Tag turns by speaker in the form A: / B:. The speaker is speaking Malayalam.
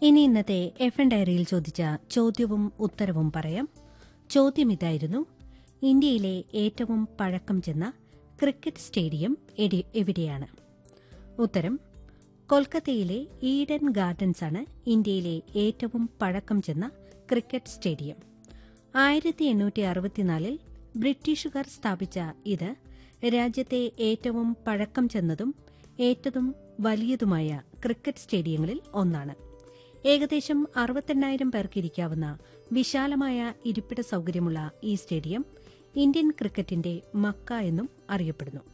A: ഇനി ഇന്നത്തെ എഫ് എൻ ഡയറിയിൽ ചോദിച്ച ചോദ്യവും ഉത്തരവും പറയാം ചോദ്യം ഇതായിരുന്നു ഇന്ത്യയിലെ ഏറ്റവും പഴക്കം ചെന്ന ക്രിക്കറ്റ് സ്റ്റേഡിയം എടി- എവിടെയാണ് ഉത്തരം കൊൽക്കത്തയിലെ ഈഡൻ ഗാർഡൻസ് ആണ് ഇന്ത്യയിലെ ഏറ്റവും പഴക്കം ചെന്ന ക്രിക്കറ്റ് സ്റ്റേഡിയം ആയിരത്തി എണ്ണൂറ്റി അറുപത്തിനാലിൽ ബ്രിട്ടീഷുകാർ സ്ഥാപിച്ച ഇത് രാജ്യത്തെ ഏറ്റവും പഴക്കം ചെന്നതും ഏറ്റവും വലിയതുമായ ക്രിക്കറ്റ് സ്റ്റേഡിയങ്ങളിൽ ഒന്നാണ് ഏകദേശം അറുപത്തെണ്ണായിരം പേർക്ക് ഇരിക്കാവുന്ന വിശാലമായ ഇരിപ്പിട സൗകര്യമുള്ള ഈ സ്റ്റേഡിയം ഇന്ത്യൻ ക്രിക്കറ്റിന്റെ മക്ക എന്നും അറിയപ്പെടുന്നു